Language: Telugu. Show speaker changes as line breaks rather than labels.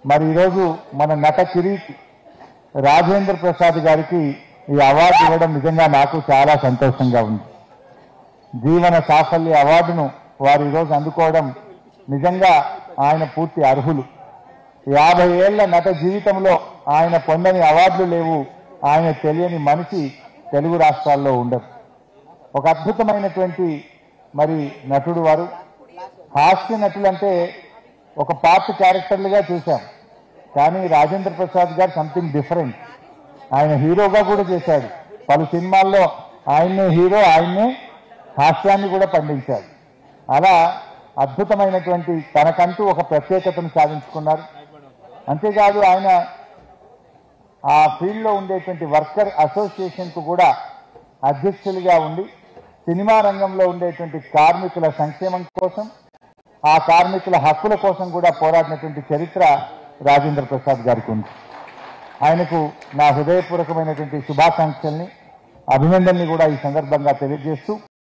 మరి ఈరోజు మన నట కిరీట్ రాజేంద్ర ప్రసాద్ గారికి ఈ అవార్డు ఇవ్వడం నిజంగా నాకు చాలా సంతోషంగా ఉంది జీవన సాఫల్య అవార్డును వారు ఈరోజు అందుకోవడం నిజంగా ఆయన పూర్తి అర్హులు యాభై ఏళ్ల నట జీవితంలో ఆయన పొందని అవార్డులు లేవు ఆయన తెలియని మనిషి తెలుగు రాష్ట్రాల్లో ఉండదు ఒక అద్భుతమైనటువంటి మరి నటుడు వారు హాస్య నటులు అంటే ఒక పార్ట్ క్యారెక్టర్లుగా చూశాం కానీ రాజేంద్ర ప్రసాద్ గారు సంథింగ్ డిఫరెంట్ ఆయన హీరోగా కూడా చేశాడు పలు సినిమాల్లో ఆయన్నే హీరో ఆయన్నే హాస్యాన్ని కూడా పండించాడు అలా అద్భుతమైనటువంటి తనకంటూ ఒక ప్రత్యేకతను సాధించుకున్నారు అంతేకాదు ఆయన ఆ ఫీల్డ్లో ఉండేటువంటి వర్కర్ అసోసియేషన్కు కూడా అధ్యక్షులుగా ఉండి సినిమా రంగంలో ఉండేటువంటి కార్మికుల సంక్షేమం కోసం ఆ కార్మికుల హక్కుల కోసం కూడా పోరాడినటువంటి చరిత్ర రాజేంద్ర ప్రసాద్ గారికి ఉంది ఆయనకు నా హృదయపూర్వకమైనటువంటి శుభాకాంక్షల్ని అభినందనని కూడా ఈ సందర్భంగా తెలియజేస్తూ